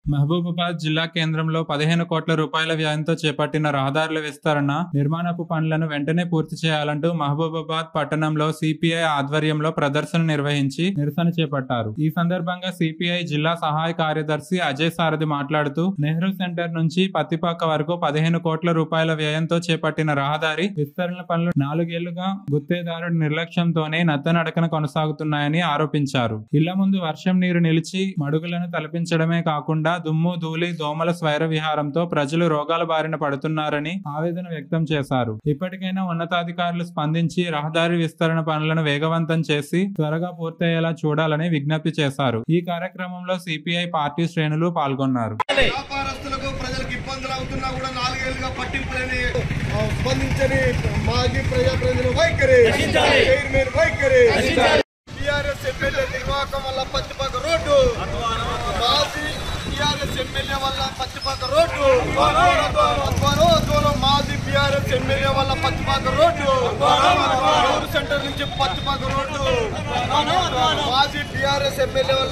మహబూబాబాద్ జిల్లా కేంద్రంలో పదిహేను కోట్ల రూపాయల వ్యయంతో చేపట్టిన రహదారుల విస్తరణ నిర్మాణపు పనులను వెంటనే పూర్తి చేయాలంటూ మహబూబాబాద్ పట్టణంలో సిపిఐ ఆధ్వర్యంలో ప్రదర్శన నిర్వహించి నిరసన చేపట్టారు ఈ సందర్భంగా సిపిఐ జిల్లా సహాయ కార్యదర్శి అజయ్ సారథి మాట్లాడుతూ నెహ్రూ సెంటర్ నుంచి పత్తిపాక వరకు పదిహేను కోట్ల రూపాయల వ్యయంతో చేపట్టిన రహదారి విస్తరణ పనులు నాలుగేళ్లుగా గుత్తేదారుడి నిర్లక్ష్యంతోనే నత్తనడకన కొనసాగుతున్నాయని ఆరోపించారు ఇళ్ల ముందు వర్షం నీరు నిలిచి మడుగులను తలపించడమే కాకుండా దుమ్ము ధూళి దోమల స్వైర విహారంతో ప్రజలు రోగాల బారిన పడుతున్నారని ఆవేదన వ్యక్తం చేశారు ఇప్పటికైనా ఉన్నతాధికారులు స్పందించి రహదారి విస్తరణ పనులను వేగవంతం చేసి త్వరగా పూర్తయ్యేలా చూడాలని విజ్ఞప్తి చేశారు ఈ కార్యక్రమంలో సిపిఐ పార్టీ శ్రేణులు పాల్గొన్నారు వ్యాపారస్తులకు ప్రజలకు ఇబ్బందులు అవుతున్నా కూడా నాలుగేళ్లుగా పట్టింపు లేని ఆ, స్పందించని మాజీ ప్రజాప్రతినిధుల వైఖరి చైర్మన్ వైఖరి టిఆర్ఎస్ ఎమ్మెల్యే నిర్వాహకం వల్ల పత్తిపాక రోడ్డు మాజీ టిఆర్ఎస్ ఎమ్మెల్యే వల్ల పత్తిపాక రోడ్డు అధ్వానం అధ్వానం మాజీ టిఆర్ఎస్ ఎమ్మెల్యే వల్ల పత్తిపాక రోడ్డు ఊరు సెంటర్ నుంచి పత్తిపాక రోడ్డు మాజీ టిఆర్ఎస్ ఎమ్మెల్యే వల్ల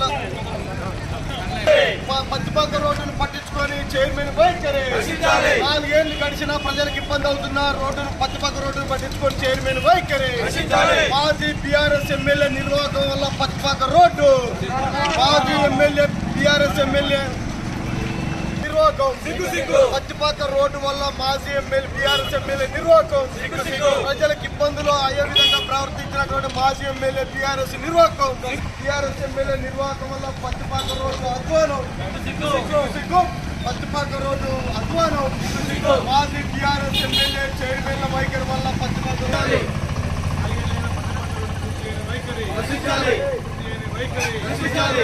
ప- పత్తిపాక రోడ్డును పట్టించుకొని చైర్మన్ వైఖరి నాలుగేళ్లు గడిచినా ప్రజలకు ఇబ్బంది అవుతున్న రోడ్డును పత్తిపాక రోడ్డును పట్టించుకొని చైర్మన్ వైఖరి మాజీ బీఆర్ఎస్ ఎమ్మెల్యే నిర్వాహకం వల్ల పత్తిపాక రోడ్డు మాజీ ఎమ్మెల్యే బీఆర్ఎస్ ఎమ్మెల్యే నిర్వాహకం పత్తిపాక రోడ్డు వల్ల మాజీ ఎమ్మెల్యే బీఆర్ఎస్ ఎమ్మెల్యే నిర్వాహకం ప్రజలకు ఇబ్బందులు అయ్యే విధంగా ప్రవర్తించినటువంటి మాజీ ఎమ్మెల్యే బీఆర్ఎస్ నిర్వాహకం బీఆర్ఎస్ ఎమ్మెల్యే నిర్వాహకం వల్ల పత్తిపాక రోడ్డు అధ్వానం సిగ్గు. పత్తిపాక రోడ్డు అధ్వానం మాజీ బీఆర్ఎస్ ఎమ్మెల్యే చైర్మన్ల వైఖరి వల్ల పత్తిపాక రోడ్డు రచించాలి రచించాలి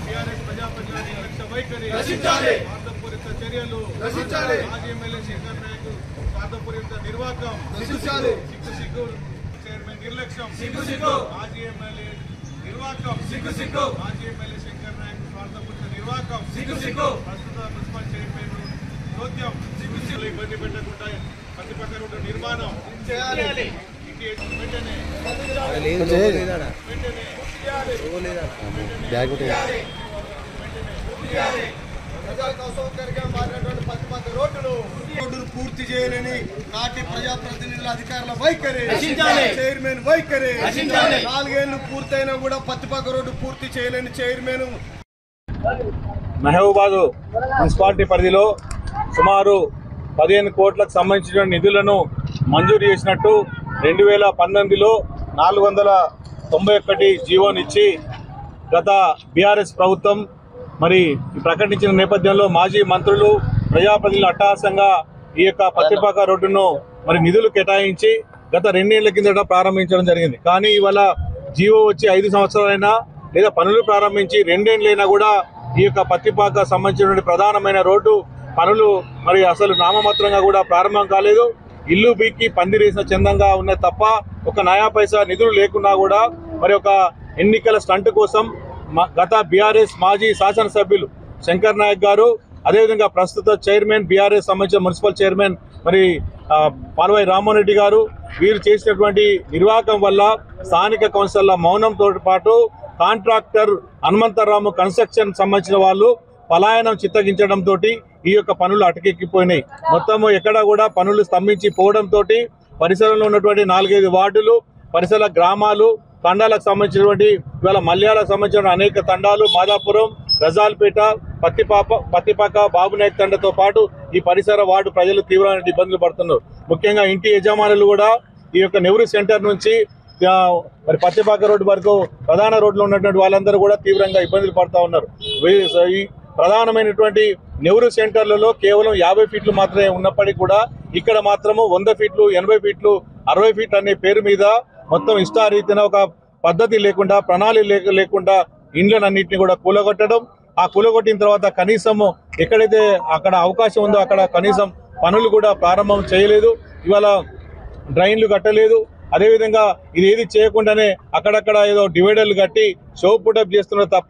రచించాలి చర్యలు రచించాలి మాజీ ఎమ్మెల్యే శేఖర్ నాయక్ స్వార్థపూరిత నిర్వాహకం రచించాలి సిగ్గు సిగ్గు చైర్మన్ నిర్లక్ష్యం సిగ్గు సిగ్గు. మాజీ ఎమ్మెల్యే నిర్వాహకం సిగ్గు సిగ్గు. మాజీ ఎమ్మెల్యే శంకర్ నాయక్ స్వార్థపూరిత నిర్వాహకం సిగ్గు సిగ్గు. ప్రస్తుత మున్సిపల్ చైర్మన్ చోద్యం సిగ్గు సిగ్గు ఇబ్బంది పెట్టకుండా ప్రతిపక్ష రోడ్డు నిర్మాణం చేయాలి ఇంటి వెంటనే ప్రజలకు అసౌకర్యంగా మారినటువంటి పత్తిపాక రోడ్డును రోడ్డును పూర్తి చేయలేని నాటి ప్రజాప్రతినిధుల అధికారుల వైఖరి చైర్మన్ వైఖరి నాలుగేళ్లు పూర్తయినా కూడా పత్తిపాక రోడ్డు పూర్తి చేయలేని చైర్మన్ మహబూబాద్ మున్సిపాలిటీ పరిధిలో సుమారు పదిహేను కోట్లకు సంబంధించిన నిధులను మంజూరు చేసినట్టు రెండు వేల పంతొమ్మిదిలో నాలుగు వందల తొంభై ఒకటి జీవోనిచ్చి గత బీఆర్ఎస్ ప్రభుత్వం మరి ప్రకటించిన నేపథ్యంలో మాజీ మంత్రులు ప్రజాప్రతినిధులు అట్టహాసంగా ఈ యొక్క పత్తిపాక రోడ్డును మరి నిధులు కేటాయించి గత రెండేళ్ల కిందట ప్రారంభించడం జరిగింది కానీ ఇవాళ జీవో వచ్చి ఐదు సంవత్సరాలైనా లేదా పనులు ప్రారంభించి రెండేళ్లైనా కూడా ఈ యొక్క పత్తిపాక సంబంధించినటువంటి ప్రధానమైన రోడ్డు పనులు మరి అసలు నామమాత్రంగా కూడా ప్రారంభం కాలేదు ఇల్లు బీక్కి పందిరేసిన చందంగా ఉన్నాయి తప్ప ఒక నయా పైసా నిధులు లేకున్నా కూడా మరి ఒక ఎన్నికల స్టంట్ కోసం మ- గత బీఆర్ఎస్ మాజీ శాసనసభ్యులు శంకర్ నాయక్ గారు అదేవిధంగా ప్రస్తుత చైర్మన్ బీఆర్ఎస్ సంబంధించిన మున్సిపల్ చైర్మన్ మరి ఆ, పాల్వాయి రామ్మోహన్ రెడ్డి గారు వీరు చేసినటువంటి నిర్వాహకం వల్ల స్థానిక కౌన్సిల్ల మౌనంతో పాటు కాంట్రాక్టర్ హనుమంతరాము కన్స్ట్రక్షన్ సంబంధించిన వాళ్ళు పలాయనం చిత్తగించడం తోటి ఈ యొక్క పనులు అటకెక్కిపోయినాయి మొత్తము ఎక్కడ కూడా పనులు స్తంభించి పోవడంతో పరిసరంలో ఉన్నటువంటి నాలుగైదు వార్డులు పరిసర గ్రామాలు తండాలకు సంబంధించినటువంటి ఇవాళ మల్యాలకు సంబంధించిన అనేక తండాలు మాదాపురం రజాల్పేట పత్తిపాప పత్తిపాక బాబునాయక్ తండతో పాటు ఈ పరిసర వార్డు ప్రజలు తీవ్రమైన ఇబ్బందులు పడుతున్నారు ముఖ్యంగా ఇంటి యజమానులు కూడా ఈ యొక్క నెహ్రూ సెంటర్ నుంచి ఆ, మరి పత్తిపాక రోడ్డు వరకు ప్రధాన రోడ్లో ఉన్నటువంటి వాళ్ళందరూ కూడా తీవ్రంగా ఇబ్బందులు పడుతూ ఉన్నారు వీ- సో ఈ ప్రధానమైనటువంటి నెహ్రూ సెంటర్లలో కేవలం యాభై ఫీట్లు మాత్రమే ఉన్నప్పటికీ కూడా ఇక్కడ మాత్రము వంద ఫీట్లు ఎనభై ఫీట్లు అరవై ఫీట్లు అనే పేరు మీద మొత్తం ఇష్టారీతిన ఒక పద్ధతి లేకుండా ప్రణాళిక లేక లేకుండా ఇండ్లనన్నింటినీ కూడా కూలగొట్టడం ఆ కూలగొట్టిన తర్వాత కనీసం ఎక్కడైతే అక్కడ అవకాశం ఉందో అక్కడ కనీసం పనులు కూడా ప్రారంభం చేయలేదు ఇవాళ డ్రైన్లు కట్టలేదు అదేవిధంగా ఇది ఏది చేయకుండానే అక్కడక్కడ ఏదో డివైడర్లు కట్టి షో పుటప్ చేస్తున్నారు తప్ప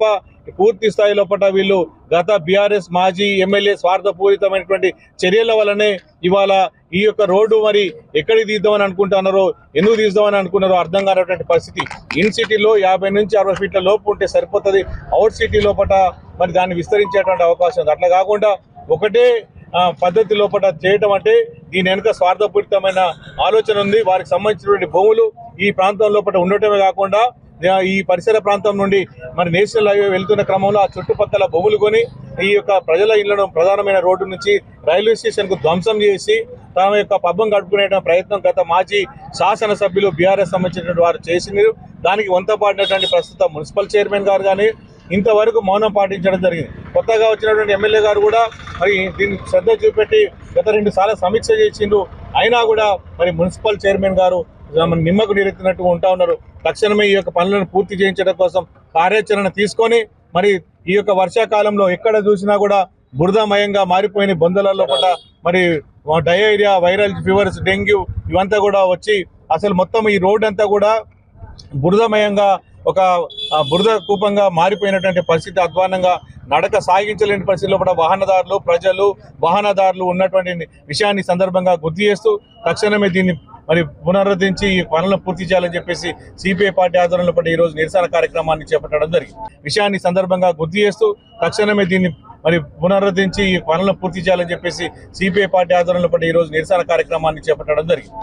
పూర్తి స్థాయి లోపల వీళ్ళు గత బీఆర్ఎస్ మాజీ ఎమ్మెల్యే స్వార్థపూరితమైనటువంటి చర్యల వల్లనే ఇవాళ ఈ యొక్క రోడ్డు మరి ఎక్కడికి తీద్దామని అనుకుంటున్నారో ఎందుకు తీద్దామని అనుకున్నారో అర్థం కానటువంటి పరిస్థితి ఇన్ సిటీలో యాభై నుంచి అరవై ఫీట్ల లోపు ఉంటే సరిపోతుంది అవుట్ సిటీ లోపల మరి దాన్ని విస్తరించేటువంటి అవకాశం ఉంది అట్లా కాకుండా ఒకటే ఆ, పద్ధతి లోపల చేయటం అంటే దీని వెనుక స్వార్థపూరితమైన ఆలోచన ఉంది వారికి సంబంధించినటువంటి భూములు ఈ ప్రాంతం లోపల ఉండటమే కాకుండా ఆ, ఈ పరిసర ప్రాంతం నుండి మరి నేషనల్ హైవే వెళ్తున్న క్రమంలో ఆ చుట్టుపక్కల భూములు కొని ఈ యొక్క ప్రజల ఇళ్లను ప్రధానమైన రోడ్డు నుంచి రైల్వే స్టేషన్ కు ధ్వంసం చేసి తమ యొక్క పబ్బం గడుపుకునే ప్రయత్నం గత మాజీ శాసనసభ్యులు బీఆర్ఎస్ సంబంధించినటువంటి వారు చేసినారు దానికి వంత పాడినటువంటి ప్రస్తుత మున్సిపల్ చైర్మన్ గారు కానీ ఇంతవరకు మౌనం పాటించడం జరిగింది కొత్తగా వచ్చినటువంటి ఎమ్మెల్యే గారు కూడా మరి దీన్ని శ్రద్ధ చూపెట్టి గత రెండు సార్లు సమీక్ష చేసిండ్రు అయినా కూడా మరి మున్సిపల్ చైర్మన్ గారు నిమ్మకు నీరెత్తినట్టు ఉంటా ఉన్నారు తక్షణమే ఈ యొక్క పనులను పూర్తి చేయించడం కోసం కార్యాచరణ తీసుకొని మరి ఈ యొక్క వర్షాకాలంలో ఎక్కడ చూసినా కూడా బురదమయంగా మారిపోయిన బొందలలో కూడా మరి డయేరియా వైరల్ ఫీవర్స్ డెంగ్యూ ఇవంతా కూడా వచ్చి అసలు మొత్తం ఈ రోడ్ అంతా కూడా బురదమయంగా ఒక ఆ, బురద కూపంగా మారిపోయినటువంటి పరిస్థితి అధ్వానంగా నడక సాగించలేని పరిస్థితిలో కూడా వాహనదారులు ప్రజలు వాహనదారులు ఉన్నటువంటి విషయాన్ని సందర్భంగా గుర్తు చేస్తూ తక్షణమే దీన్ని మరి పునరుద్ధరించి ఈ పనులను పూర్తి చేయాలని చెప్పేసి సిపిఐ పార్టీ ఆధ్వర్యంలో పడి ఈ రోజు నిరసన కార్యక్రమాన్ని చేపట్టడం జరిగింది విషయాన్ని సందర్భంగా గుర్తు చేస్తూ తక్షణమే దీన్ని మరి పునరుద్ధరించి ఈ పనులను పూర్తి చేయాలని చెప్పేసి సిపిఐ పార్టీ ఆధ్వర్యంలో పడి ఈ రోజు నిరసన కార్యక్రమాన్ని చేపట్టడం జరిగింది